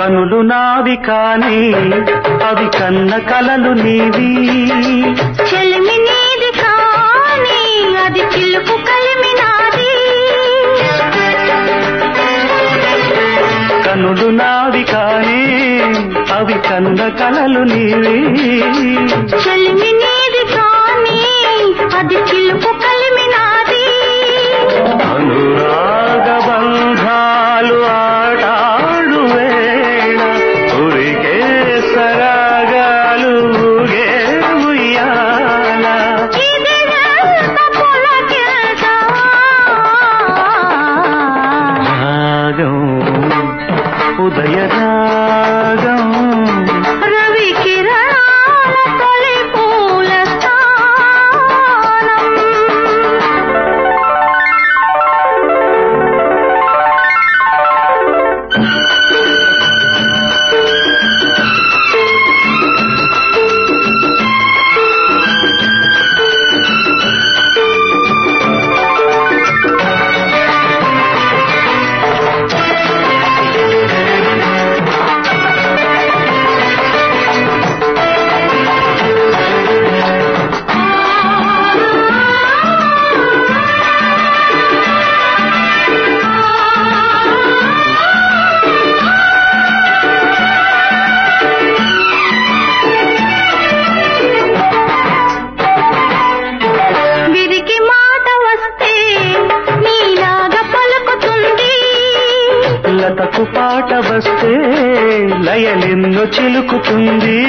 కనులు నావి కాని అవి కన్న కలలు నీవి చెలిమి నీది కాని అది చిలుకు కలిమి నాది కనులు నావి కాని అవి కన్న కలలు నీవి చెలిమి నీది కాని అది చిలుకు కలిమి నాది అనురాగ బంధాలు ఆటాడు వేళ ఉరికే సరాగాలు ఊగే ఉయ్యాల ఇది ఎంత పులకింత. రాగం ఉదయ రాగం రవి కిరణాల తొలి పూల స్థానం. విరికి మాట వస్తే నీలాగా పలుకుతుంది లతకు పాట వస్తే లయలెన్నో చిలుకుతుంది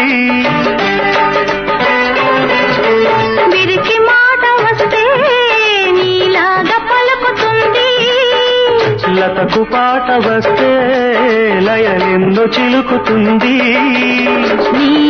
విరికి మాట వస్తే నీలాగా పలుకుతుంది లతకు పాట వస్తే లయలెన్నో చిలుకుతుంది నీ